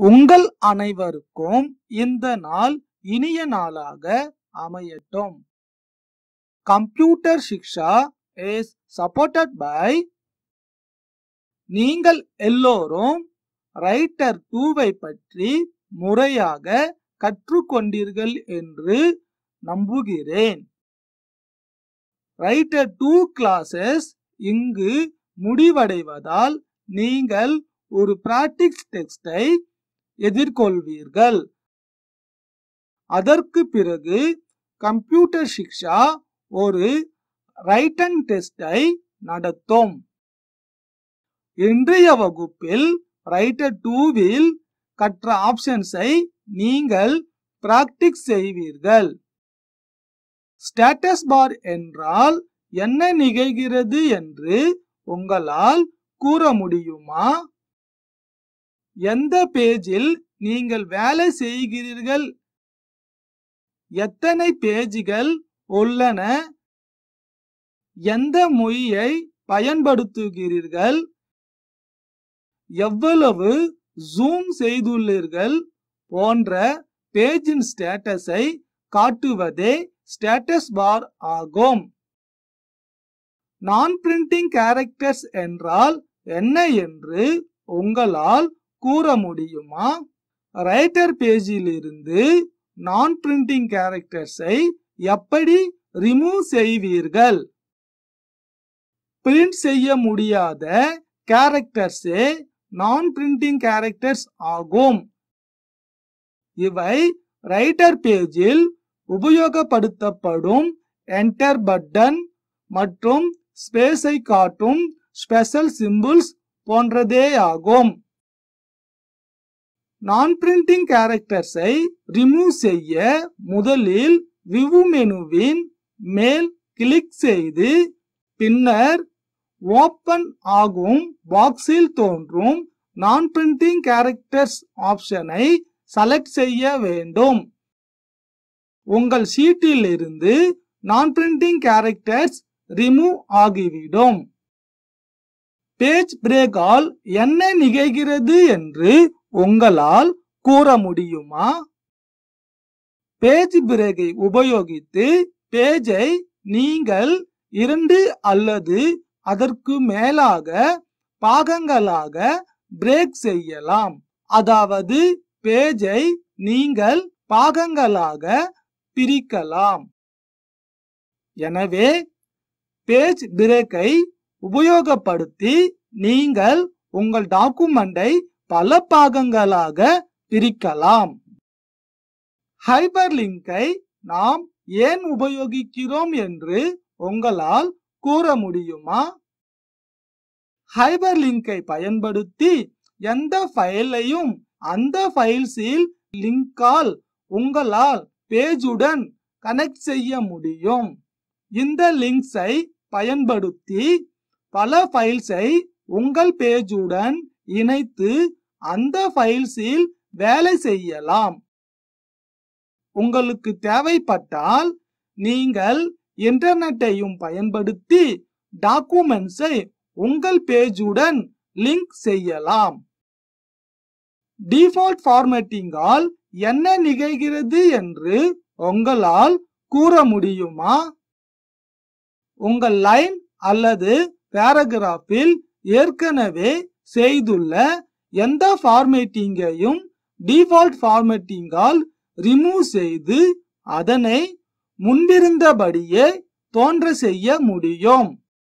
உங்கள் அனைவருக்கும் இந்த நாள் இனிய நாளாக அமையட்டும் computer Shiksha is supported by நீங்கள் எல்லோரும் ரைட்டர் டூவை பற்றி முறையாக கற்றுக்கொண்டீர்கள் என்று நம்புகிறேன் ரைட்டர் டூ கிளாஸஸ் இங்கு முடிவடைவதால் நீங்கள் ஒரு பிராக்டிஸ் டெக்ஸ்டை எதிர்கொள்வீர்கள் அதற்கு பிறகு கம்ப்யூட்டர் சிக்ஷா ஒரு ரைட்டன் டெஸ்டை நடத்தும் இன்றைய வகுப்பில் ரைட்டர் டூவில் கற்ற ஆப்ஷன்ஸை நீங்கள் பிராக்டிஸ் செய்வீர்கள் ஸ்டேட்டஸ் பார் என்றால் என்ன நிகழ்கிறது என்று உங்களால் கூற முடியுமா எந்த பேஜில் நீங்கள் வேலை செய்கிறீர்கள் எத்தனை பேஜ்கள் உள்ளன எந்த மொழியை பயன்படுத்துகிறீர்கள் எவ்வளவு ஜூம் செய்துள்ளீர்கள் போன்ற பேஜின் ஸ்டேட்டஸை காட்டுவதே ஸ்டேட்டஸ் பார் ஆகும் நான் பிரிண்டிங் கேரக்டர்ஸ் என்றால் என்ன என்று உங்களால் கூற முடியுமா ரைட்டர் பேஜிலிருந்து நான் பிரிண்டிங் கேரக்டர்ஸை எப்படி ரிமூவ் செய்வீர்கள் பிரிண்ட் செய்ய முடியாத கேரக்டர்ஸே நான் பிரிண்டிங் கேரக்டர்ஸ் ஆகும் இவை ரைட்டர் பேஜில் உபயோகப்படுத்தப்படும் என்டர் பட்டன் மற்றும் ஸ்பேஸை காட்டும் ஸ்பெஷல் சிம்பிள்ஸ் போன்றதே ஆகும் நான் பிரிண்டிங் கேரக்டர்ஸை ரிமூவ் செய்ய முதலில் வியூ மெனுவின் மேல் கிளிக் செய்து பின்னர் ஓப்பன் ஆகும் பாக்ஸில் தோன்றும் நான் பிரிண்டிங் கேரக்டர்ஸ் ஆப்ஷனை செலக்ட் செய்ய வேண்டும் உங்கள் ஷீட்டில் இருந்து நான் பிரிண்டிங் கேரக்டர்ஸ் ரிமூவ் ஆகிவிடும் பேஜ் பிரேக்கால் என்ன நிகழ்கிறது என்று உங்களால் கூற முடியுமா பேஜ் பிரேக்கை உபயோகித்து பேஜை நீங்கள் இரண்டு அல்லது அதற்கு மேலாக பாகங்களாக பிரேக் செய்யலாம் அதாவது பேஜை நீங்கள் பாகங்களாக பிரிக்கலாம் எனவே பேஜ் பிரேக்கை உபயோகப்படுத்தி நீங்கள் உங்கள் டாக்குமெண்டை பல பாகங்களாக பிரிக்கலாம் ஹைபர் லிங்கை நாம் ஏன் உபயோகிக்கிறோம் என்று உங்களால் கூற முடியுமா ஹைபர் லிங்கை பயன்படுத்தி எந்த ஃபைலையும் அந்த ஃபைல்ஸில் லிங்கால் உங்களால் பேஜுடன் கனெக்ட் செய்ய முடியும் இந்த லிங்க்ஸை பயன்படுத்தி பல ஃபைல்ஸை உங்கள் பேஜுடன் இணைத்து அந்த ஃபைல்ஸில் வேலை செய்யலாம் உங்களுக்கு தேவைப்பட்டால் நீங்கள் இன்டர்நெட்டையும் பயன்படுத்தி டாக்குமெண்ட்ஸை உங்கள் பேஜுடன் லிங்க் செய்யலாம் டிஃபால்ட் ஃபார்மேட்டிங்கால் என்ன நிகழ்கிறது என்று உங்களால் கூற முடியுமா உங்கள் லைன் அல்லது பேராகிராஃபில் ஏற்கனவே செய்துள்ள எந்த ஃபார்மேட்டிங்கையும் டிஃபால்ட் ஃபார்மேட்டிங்கால் ரிமூவ் செய்து அதனை முன்பிருந்தபடியே தோன்ற செய்ய முடியும்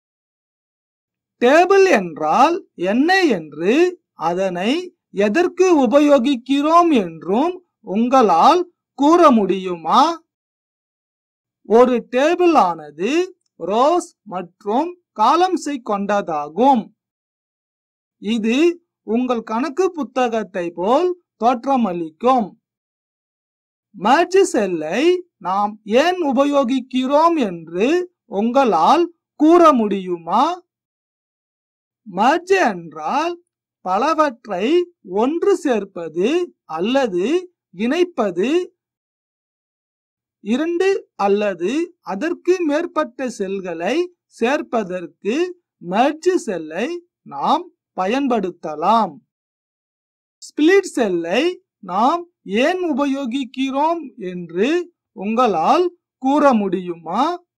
டேபிள் என்றால் என்ன என்று அதனை எதற்கு உபயோகிக்கிறோம் என்றும் உங்களால் கூற முடியுமா ஒரு டேபிள் ஆனது ரோஸ் மற்றும் காலம்ஸை கொண்டதாகும் இது உங்கள் கணக்கு புத்தகத்தை போல் தோற்றமளிக்கும் மர்ஜ் செல்லை நாம் ஏன் உபயோகிக்கிறோம் என்று உங்களால் கூற முடியுமா மர்ஜ் என்றால் பலவற்றை ஒன்று சேர்ப்பது அல்லது இணைப்பது இரண்டு அல்லது அதற்கு மேற்பட்ட செல்களை சேர்ப்பதற்கு மர்ஜ் செல்லை நாம் பயன்படுத்தலாம் ஸ்பிளிட் செல்லை நாம் ஏன் உபயோகிக்கிறோம் என்று உங்களால் கூற முடியுமா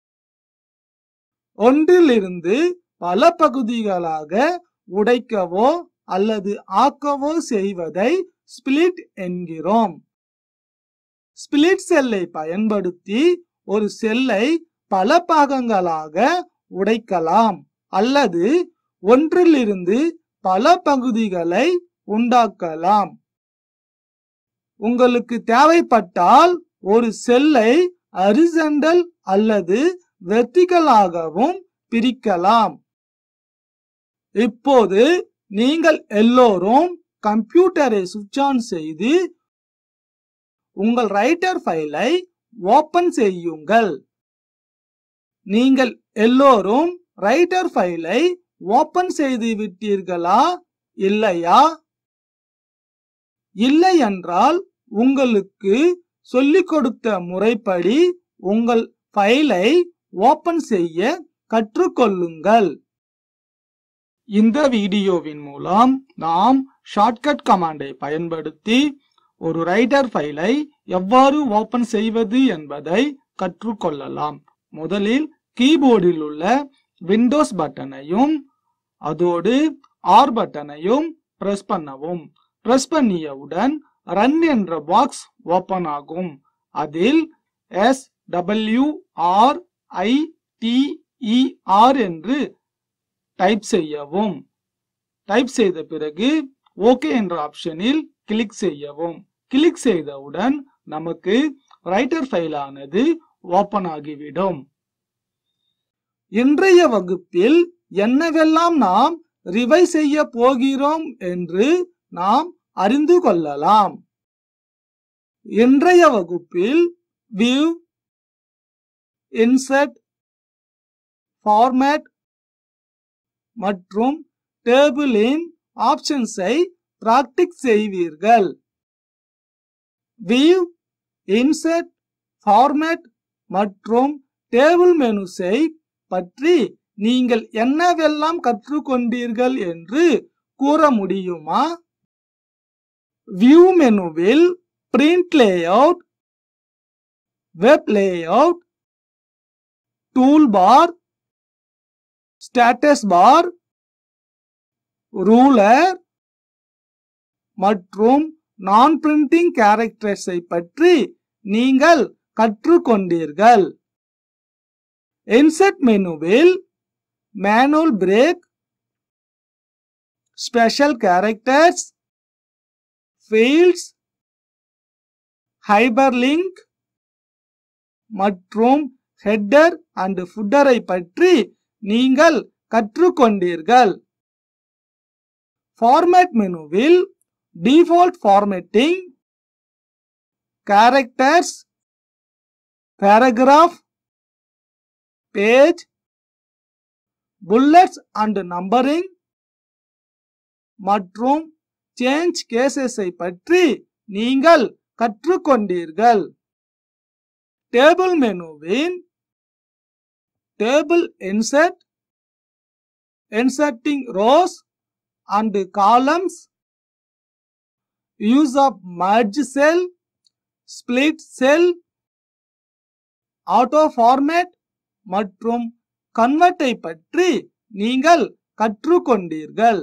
ஒன்றிலிருந்து பல பகுதிகளாக உடைக்கவோ அல்லது ஆக்கவோ செய்வதை ஸ்பிளிட் என்கிறோம் ஸ்பிளிட் செல்லை பயன்படுத்தி ஒரு செல்லை பல பாகங்களாக உடைக்கலாம் அல்லது ஒன்றிலிருந்து பல பகுதிகளை உண்டாக்கலாம் உங்களுக்கு தேவைப்பட்டால் ஒரு செல்லை அரிசண்டல் அல்லது வெர்டிகலாகவும் பிரிக்கலாம் இப்போது நீங்கள் எல்லோரும் கம்ப்யூட்டரை சுவிட்ச் ஆன் செய்து உங்கள் ரைட்டர் ஃபைலை ஓபன் செய்யுங்கள் நீங்கள் எல்லோரும் ரைட்டர் ஃபைலை ஓபன் செய்து விட்டீர்களா இல்லையா இல்லை என்றால் உங்களுக்கு சொல்லிக் கொடுத்த முறைப்படி உங்கள் ஃபைலை ஓபன் செய்ய கற்றுக்கொள்ளுங்கள் இந்த வீடியோவின் மூலம் நாம் ஷார்ட்கட் கமாண்டை பயன்படுத்தி ஒரு ரைட்டர் ஃபைலை எவ்வாறு ஓபன் செய்வது என்பதை கற்றுக்கொள்ளலாம் முதலில் கீபோர்டில் உள்ள விண்டோஸ் பட்டனையும் அதோடு ஆர் பட்டனையும் பிரஸ் பண்ணவும் பிரஸ் பண்ணியவுடன் ரன் என்ற பாக்ஸ் ஓபன் ஆகும் அதில் S W R I T E R என்று டைப் செய்யவும் டைப் செய்த பிறகு ஓகே என்ற ஆப்ஷனில் கிளிக் செய்யவும் கிளிக் செய்தவுடன் நமக்கு ரைட்டர் ஃபைலானது ஓபன் ஆகிவிடும் இன்றைய வகுப்பில் என்னவெல்லாம் நாம் ரிவைஸ் செய்ய போகிறோம் என்று நாம் அறிந்து கொள்ளலாம் இன்றைய வகுப்பில் வியூ இன்சர்ட் ஃபார்மேட் மற்றும் டேபிளின் ஆப்ஷன்ஸை பிராக்டிஸ் செய்வீர்கள் வியூ இன்சர்ட் ஃபார்மேட் மற்றும் டேபிள் மெனுஸை பற்றி நீங்கள் என்னவெல்லாம் கற்றுக்கொண்டீர்கள் என்று கூற முடியுமா வியூ மெனுவில் print layout web layout tool bar status bar ruler மற்றும் நான் பிரிண்டிங் கேரக்டர்ஸை பற்றி நீங்கள் கற்றுக்கொண்டீர்கள் இன்செர்ட் மெனுவில் manual break special characters fields hyperlink மற்றும் ஹெட்டர் அண்ட் ஃபுட்டரை பற்றி நீங்கள் கற்றுக்கொண்டீர்கள் ஃபார்மேட் மெனுவில் default formatting characters paragraph page bullets and numbering மற்றும் சேஞ்ச் கேசஸை பற்றி நீங்கள் கற்றுக்கொண்டீர்கள் table மெனுவின் table insert inserting rows and columns use of merge cell split cell auto format மற்றும் கன்வெர்ட்டை பற்றி நீங்கள் கற்றுக்கொண்டீர்கள்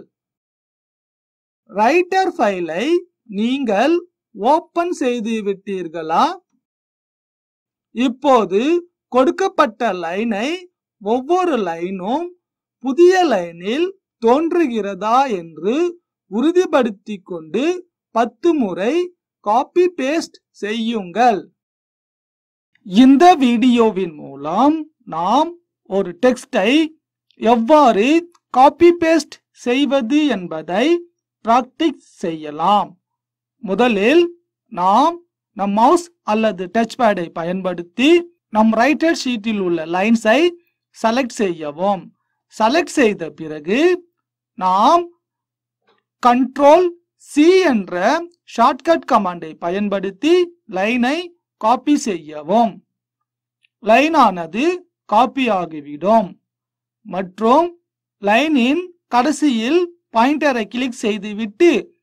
ரைட்டர் ஃபைலை நீங்கள் ஓபன் செய்து விட்டீர்களா இப்போது கொடுக்கப்பட்ட லைனை ஒவ்வொரு லைனும் புதிய லைனில் தோன்றுகிறதா என்று உறுதிப்படுத்திக் கொண்டு பத்து முறை காப்பி பேஸ்ட் செய்யுங்கள் இந்த வீடியோவின் மூலம் நாம் ஒரு டெக்ஸ்டை எவ்வாறு காப்பி பேஸ்ட் செய்வது என்பதை பிராக்டிஸ் செய்யலாம் முதலில் நாம் நம் மவுஸ் அல்லது டச் பேடை பயன்படுத்தி நம் ரைட்டர் ஷீட்டில் உள்ள லைன்ஸை செலக்ட் செய்யவும் செலக்ட் செய்த பிறகு நாம் கண்ட்ரோல் சி என்ற ஷார்ட்கட் கமாண்டை பயன்படுத்தி லைனை காப்பி செய்யவும் லைன் ஆனது காப்பி ஆகிவிடும் மற்றும் லைனின் கடைசியில் பாயிண்டரை கிளிக் செய்துவிட்டு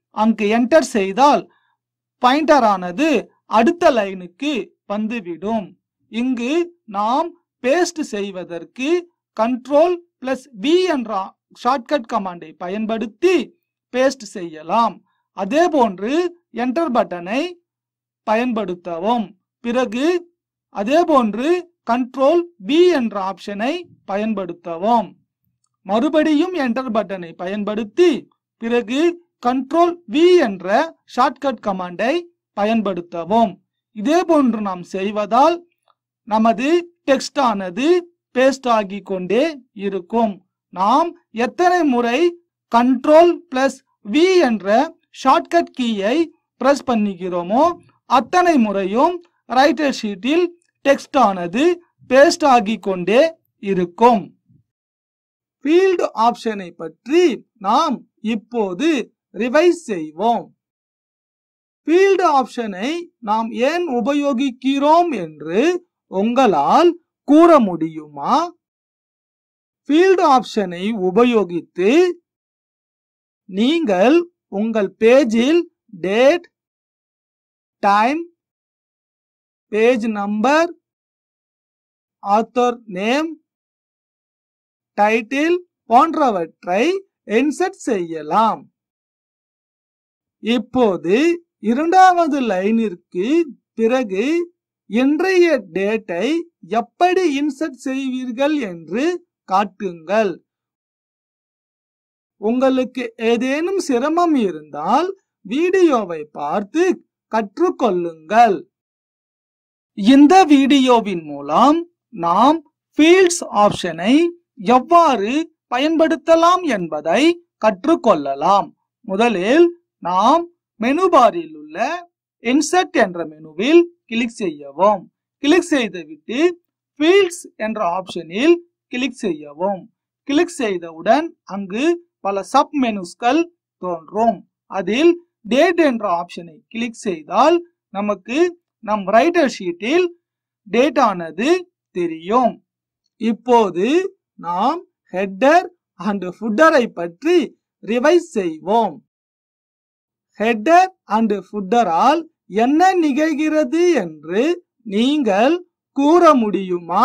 அங்கு என்டர் செய்தால் பாயிண்டர் ஆனது அடுத்த லைனுக்கு வந்துவிடும் இங்கு நாம் பேஸ்ட் செய்வதற்கு கண்ட்ரோல் பிளஸ் வி என்ற ஷார்ட்கட் கமாண்டை பயன்படுத்தி பேஸ்ட் செய்யலாம் அதே போன்று என்டர் பட்டனை பயன்படுத்தவும் பிறகு அதே போன்று கண்ட்ரோல் பி என்ற ஆப்ஷனை பயன்படுத்தவும் மறுபடியும் என்டர் பட்டனை பயன்படுத்தி பிறகு கண்ட்ரோல் வி என்ற ஷார்ட்கட் கமாண்டை பயன்படுத்தவும் இதே போன்று நாம் செய்வதால் நமது டெக்ஸ்ட் ஆனது பேஸ்ட் ஆகி கொண்டே இருக்கும் நாம் எத்தனை முறை கண்ட்ரோல் பிளஸ் வி என்ற ஷார்ட்கட் கீயை பிரஸ் பண்ணுகிறோமோ அத்தனை முறையும் ரைட்டர் ஷீட்டில் டெக்ஸ்ட் ஆனது பேஸ்ட் ஆகி கொண்டே இருக்கும் ஃபீல்டு ஆப்ஷனை பற்றி நாம் இப்போது ரிவைஸ் செய்வோம் ஃபீல்டு ஆப்ஷனை நாம் ஏன் உபயோகிக்கிறோம் என்று உங்களால் கூற முடியுமா ஃபீல்டு ஆப்ஷனை உபயோகித்து நீங்கள் உங்கள் பேஜில் date time page number author name title போன்றவற்றை இன்சர்ட் செய்யலாம் இப்போது இரண்டாவது லைனிற்கு பிறகு இன்றைய டேட்டை எப்படி இன்சர்ட் செய்வீர்கள் என்று காட்டுங்கள் உங்களுக்கு ஏதேனும் சிரமம் இருந்தால் வீடியோவை பார்த்து கற்றுக்கொள்ளுங்கள் இந்த வீடியோவின் மூலம் நாம் ஃபீல்ட்ஸ் ஆப்ஷனை எவ்வாறு பயன்படுத்தலாம் என்பதை கற்றுக்கொள்ளலாம் முதலில் நாம் மெனு பாரில் உள்ள இன்சர்ட் என்ற மெனுவில் கிளிக் செய்யவும் கிளிக் செய்துவிட்டு ஃபீல்ட்ஸ் என்ற ஆப்ஷனில் கிளிக் செய்யவும் கிளிக் செய்தவுடன் அங்கு பல சப் மெனுஸ்கள் தோன்றும் அதில் டேட் என்ற ஆப்ஷனை கிளிக் செய்தால் நமக்கு நம் ரைட்டர் ஷீட்டில் டேட் ஆனது தெரியும் இப்போது நாம் ஹெட்டர் அண்ட் ஃபுட்டரை பற்றி ரிவைஸ் செய்வோம் ஹெட்டர் அண்ட் ஃபுட்டரால் என்ன நிகழ்கிறது என்று நீங்கள் கூற முடியுமா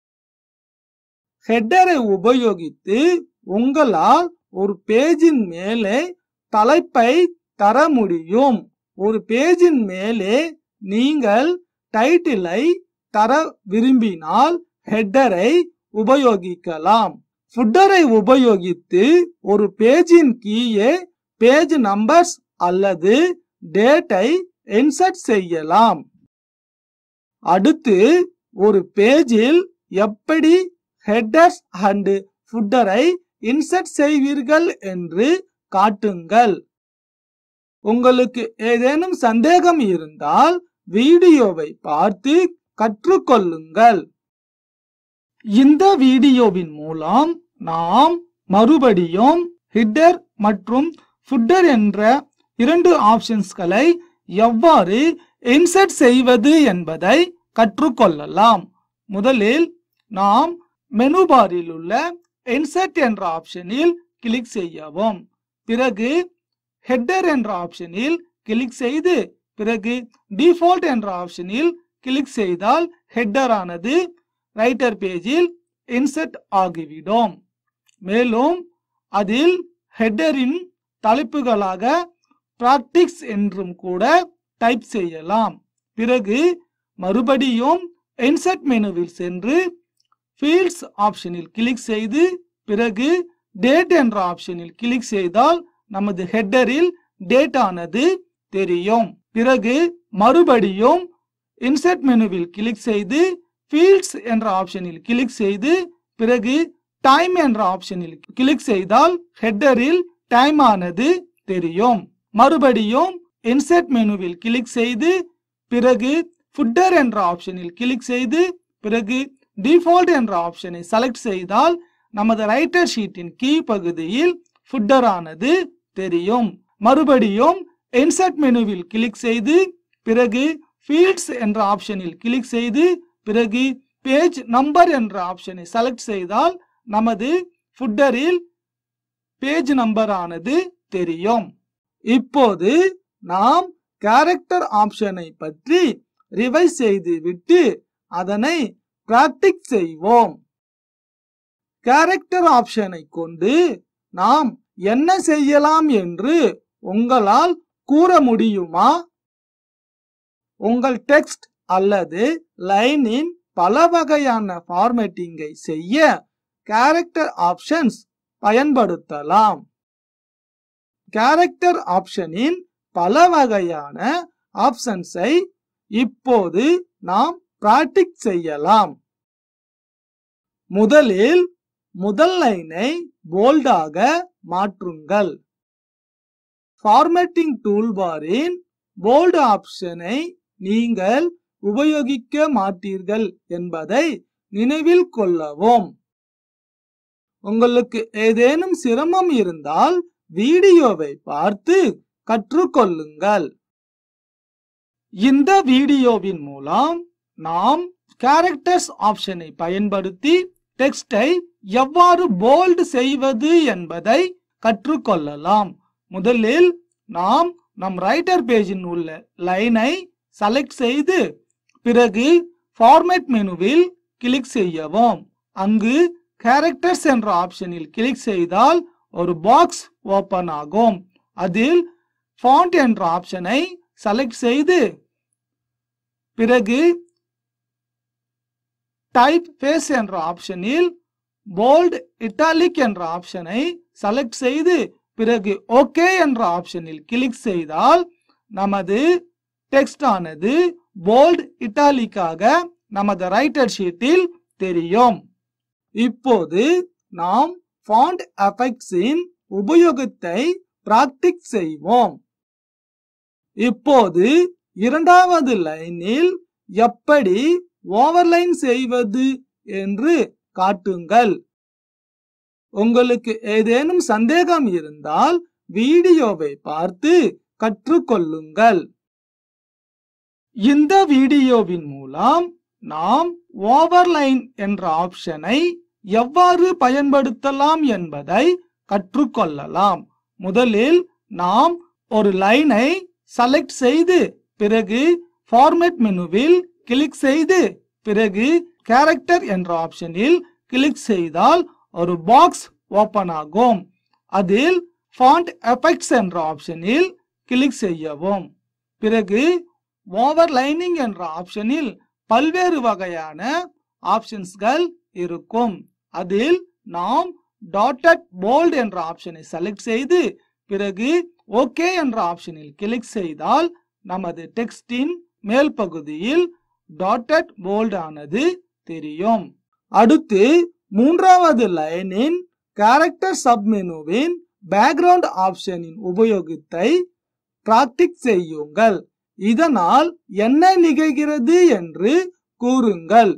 ஹெட்டரை உபயோகித்து உங்களால் ஒரு பேஜின் மேலே தலைப்பை தர முடியும் ஒரு பேஜின் மேலே நீங்கள் டைட்டிலை தர விரும்பினால் ஹெட்டரை உபயோகிக்கலாம் ஃபுட்டரை உபயோகித்து ஒரு பேஜின் கீழே பேஜ் நம்பர்ஸ் அல்லது டேட்டை இன்சர்ட் செய்யலாம் அடுத்து ஒரு பேஜில் எப்படி ஹெட்டர்ஸ் அண்ட் ஃபுட்டரை இன்சர்ட் செய்வீர்கள் என்று காட்டுங்கள் உங்களுக்கு ஏதேனும் சந்தேகம் இருந்தால் வீடியோவை பார்த்து கற்றுக்கொள்ளுங்கள் இந்த வீடியோவின் மூலம் நாம் மறுபடியும் ஹிட்டர் மற்றும் ஃபுட்டர் என்ற இரண்டு ஆப்ஷன்ஸ்களை எவ்வாறு இன்சர்ட் செய்வது என்பதை கற்றுக்கொள்ளலாம் முதலில் நாம் மெனு பாரில் உள்ள இன்சர்ட் என்ற ஆப்ஷனில் கிளிக் செய்யவும் பிறகு ஹெட்டர் என்ற ஆப்ஷனில் கிளிக் செய்து பிறகு டிஃபால்ட் என்ற ஆப்ஷனில் கிளிக் செய்தால் ஹெட்டர் ஆனது ரைட்டர் பேஜில் இன்சர்ட் ஆகிவிடும் மேலும் அதில் ஹெட்டரின் தலைப்புகளாக பிராக்டிக்ஸ் என்றும் கூட டைப் செய்யலாம் பிறகு மறுபடியும் இன்சர்ட் மெனுவில் சென்று ஃபீல்ட்ஸ் ஆப்ஷனில் கிளிக் செய்து பிறகு டேட் என்ற ஆப்ஷனில் கிளிக் செய்தால் நமது ஹெட்டரில் டேட் ஆனது தெரியும் பிறகு மறுபடியும் இன்சர்ட் மெனுவில் கிளிக் செய்து ஃபீல்ட்ஸ் என்ற ஆப்ஷனில் கிளிக் செய்து பிறகு டைம் என்ற ஆப்ஷனில் கிளிக் செய்தால் ஹெட்டரில் டைம் ஆனது தெரியும் மறுபடியும் இன்சர்ட் மெனுவில் கிளிக் செய்து பிறகு ஃபுட்டர் என்ற ஆப்ஷனில் கிளிக் செய்து பிறகு டிஃபால்ட் என்ற ஆப்ஷனை செலக்ட் செய்தால் நமது ரைட்டர் ஷீட்டின் கீ பகுதியில் ஃபுட்டர் ஆனது தெரியும் மறுபடியும் இன்சர்ட் மெனுவில் கிளிக் செய்து பிறகு ஃபீல்ட்ஸ் என்ற ஆப்ஷனில் கிளிக் செய்து பிறகு பேஜ் நம்பர் என்ற ஆப்ஷனை செலக்ட் செய்தால் நமது ஃபுட்டரில் பேஜ் நம்பர் ஆனது தெரியும் இப்போது நாம் கேரக்டர் ஆப்ஷனை பற்றி ரிவைஸ் செய்து விட்டு அதனை பிராக்டிஸ் செய்வோம் கேரக்டர் ஆப்ஷனை கொண்டு நாம் என்ன செய்யலாம் என்று உங்களால் கூற முடியுமா உங்கள் டெக்ஸ்ட் அல்லது லைனின் பல வகையான ஃபார்மேட்டிங்கை செய்ய கேரக்டர் ஆப்ஷன்ஸ் பயன்படுத்தலாம் கேரக்டர் ஆப்ஷனின் பல வகையான ஆப்ஷன்ஸை இப்போது நாம் பிராக்டிஸ் செய்யலாம் முதலில் முதல் லைனை போல்டாக மாற்றுங்கள் ஃபார்மேட்டிங் டூல்பாரின் போல்டு ஆப்ஷனை நீங்கள் உபயோகிக்க மாட்டீர்கள் என்பதை நினைவில் கொள்ளவும் உங்களுக்கு ஏதேனும் சிரமம் இருந்தால் வீடியோவை பார்த்து கற்றுக்கொள்ளுங்கள் இந்த வீடியோவின் மூலம் நாம் கேரக்டர்ஸ் ஆப்ஷனை பயன்படுத்தி டெக்ஸ்டை எவ்வாறு போல்டு செய்வது என்பதை கற்றுக்கொள்ளலாம் முதலில் நாம் நம் ரைட்டர் பேஜில் உள்ள லைனை செலக்ட் செய்து பிறகு ஃபார்மேட் மெனுவில் கிளிக் செய்யவும் அங்கு கேரக்டர்ஸ் என்ற ஆப்ஷனில் கிளிக் செய்தால் ஒரு பாக்ஸ் ஓபன் ஆகும் அதில் ஃபாண்ட் என்ற ஆப்ஷனை செலக்ட் செய்து பிறகு டைப் ஃபேஸ் என்ற ஆப்ஷனில் போல்ட் இட்டாலிக் என்ற ஆப்ஷனை செலக்ட் செய்து பிறகு ஓகே என்ற ஆப்ஷனில் கிளிக் செய்தால் நமது டெக்ஸ்ட் ஆனது போல்ட் இட்டாலிக்காக நமது ரைட்டர் ஷீட்டில் தெரியும் இப்போது நாம் ஃபாண்ட் எஃபெக்ட்ஸின் உபயோகத்தை பிராக்டிஸ் செய்வோம் இப்போது இரண்டாவது லைனில் எப்படி ஓவர்லைன் செய்வது என்று காட்டுங்கள் உங்களுக்கு ஏதேனும் சந்தேகம் இருந்தால் வீடியோவை பார்த்து கற்றுக்கொள்ளுங்கள் இந்த வீடியோவின் மூலம் நாம் ஓவர்லைன் என்ற ஆப்ஷனை எவ்வாறு பயன்படுத்தலாம் என்பதை கற்றுக்கொள்ளலாம் முதலில் நாம் ஒரு லைனை செலக்ட் செய்து பிறகு ஃபார்மேட் மெனுவில் கிளிக் செய்து பிறகு கேரக்டர் என்ற ஆப்ஷனில் கிளிக் செய்தால் ஒரு பாக்ஸ் ஓபன் ஆகும் அதில் ஃபாண்ட் எஃபெக்ட்ஸ் என்ற ஆப்ஷனில் கிளிக் செய்யவும் பிறகு ஓவர்லைனிங் என்ற ஆப்ஷனில் பல்வேறு வகையான ஆப்ஷன்ஸ்கள் இருக்கும் அதில் நாம் டாட்டட் போல்ட் என்ற ஆப்ஷனை செலக்ட் செய்து பிறகு ஓகே என்ற ஆப்ஷனில் கிளிக் செய்தால் நமது டெக்ஸ்டின் மேல் பகுதியில் டாட்டட் போல்ட் ஆனது தெரியும் அடுத்து மூன்றாவது லைனின் கேரக்டர் சப்மெனுவின் பேக்ரவுண்ட் ஆப்ஷனின் உபயோகத்தை பிராக்டிஸ் செய்யுங்கள் இதனால் என்ன நிகழ்கிறது என்று கூறுங்கள்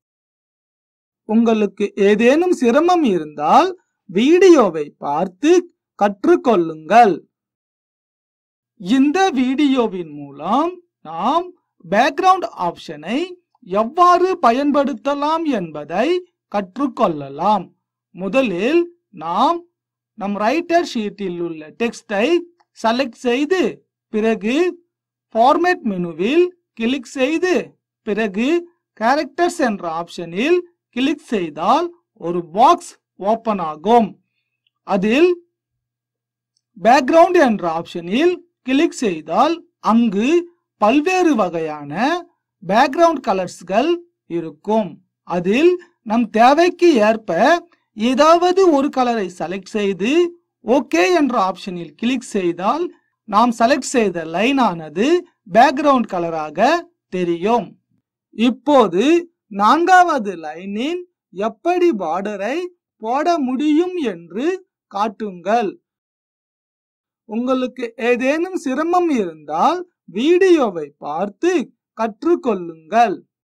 உங்களுக்கு ஏதேனும் சிரமம் இருந்தால் வீடியோவை பார்த்து கற்றுக்கொள்ளுங்கள் இந்த வீடியோவின் மூலம் நாம் பேக்ரவுண்ட் ஆப்ஷனை எவ்வாறு பயன்படுத்தலாம் என்பதை கற்றுக்கொள்ளலாம் முதலில் நாம் நம் ரைட்டர் ஷீட்டில் உள்ள டெக்ஸ்டை செலக்ட் செய்து பிறகு ஃபார்மேட் மெனுவில் கிளிக் செய்து பிறகு கேரக்டர்ஸ் என்ற ஆப்ஷனில் கிளிக் செய்தால் ஒரு பாக்ஸ் ஓபன் ஆகும் அதில் பேக்ரவுண்ட் என்ற ஆப்ஷனில் கிளிக் செய்தால் அங்கு பல்வேறு வகையான பேக்ரவுண்ட் கலர்ஸ்கள் இருக்கும் அதில் நம் தேவைக்கு ஏற்ப ஏதாவது ஒரு கலரை செலக்ட் செய்து ஓகே என்ற ஆப்ஷனில் கிளிக் செய்தால் நாம் செலக்ட் செய்த லைன் ஆனது பேக்ரவுண்ட் கலராக தெரியும் இப்போது நான்காவது லைனின் எப்படி பார்டரை போட முடியும் என்று காட்டுங்கள் உங்களுக்கு ஏதேனும் சிரமம் இருந்தால் வீடியோவை பார்த்து கற்றுக்கொள்ளுங்கள்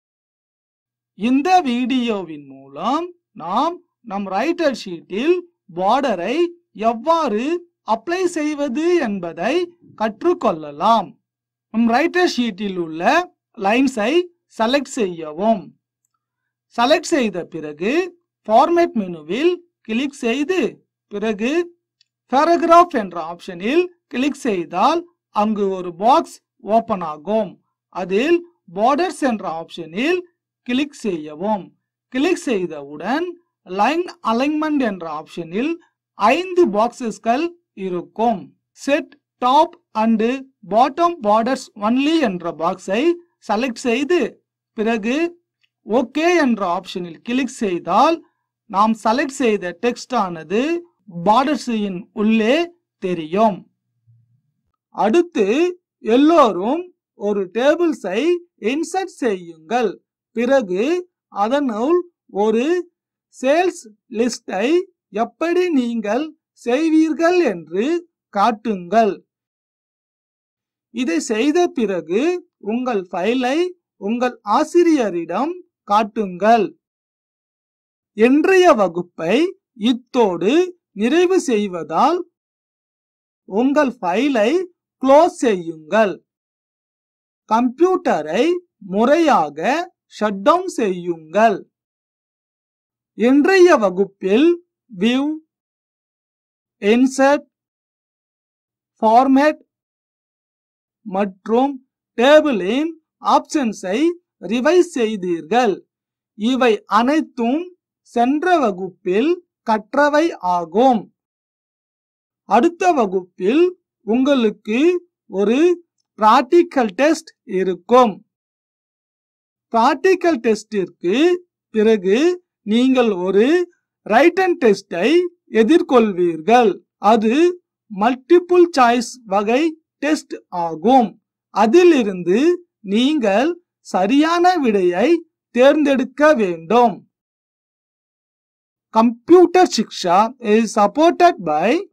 இந்த வீடியோவின் மூலம் நாம் நம் ரைட்டர் ஷீட்டில் பார்டரை எவ்வாறு அப்ளை செய்வது என்பதை கற்றுக்கொள்ளலாம் நம் ரைட்டர் ஷீட்டில் உள்ள லைன்ஸை செலக்ட் செய்யவும் செலக்ட் செய்த பிறகு ஃபார்மேட் மெனுவில் கிளிக் செய்து பிறகு பேராகிராஃப் என்ற ஆப்ஷனில் கிளிக் செய்தால் அங்கு ஒரு பாக்ஸ் ஓபன் ஆகும் அதில் பார்டர்ஸ் என்ற ஆப்ஷனில் கிளிக் செய்யவும் கிளிக் செய்தவுடன் லைன் அலைன்மெண்ட் என்ற ஆப்ஷனில் ஐந்து பாக்ஸஸ்கள் இருக்கும் set top and bottom borders only என்ற பாக்ஸை செலக்ட் செய்து பிறகு ஓகே என்ற ஆப்ஷனில் கிளிக் செய்தால் நாம் செலக்ட் செய்த டெக்ஸ்ட் ஆனது பார்டர்ஸின் உள்ளே தெரியும் அடுத்து எல்லோரும் ஒரு டேபிள்ஸை இன்சர்ட் செய்யுங்கள் பிறகு அதனுள் ஒரு சேல்ஸ் லிஸ்டை எப்படி நீங்கள் செய்வீர்கள் என்று காட்டுங்கள் இதை செய்த பிறகு உங்கள் ஃபைலை உங்கள் ஆசிரியரிடம் காட்டுங்கள் இன்றைய வகுப்பை இத்தோடு நிறைவு செய்வதால் உங்கள் ஃபைலை க்ளோஸ் செய்யுங்கள் கம்ப்யூட்டரை முறையாக ஷட் டவுன் செய்யுங்கள் இன்றைய வகுப்பில் வியூ இன்சர்ட் ஃபார்மேட் மற்றும் டேபிளின் ஆப்ஷன்ஸை ரிவைஸ் செய்தீர்கள் இவை அனைத்தும் சென்ற வகுப்பில் கற்றவை ஆகும் அடுத்த வகுப்பில் உங்களுக்கு ஒரு பிராக்டிக்கல் டெஸ்ட் இருக்கும் பிராக்டிக்கல் டெஸ்டிற்கு பிறகு நீங்கள் ஒரு ரைட்டன் டெஸ்டை எதிர்கொள்வீர்கள் அது மல்டிபிள் சாய்ஸ் வகை டெஸ்ட் ஆகும் அதிலிருந்து நீங்கள் சரியான விடையை தேர்ந்தெடுக்க வேண்டும் computer Shiksha is supported by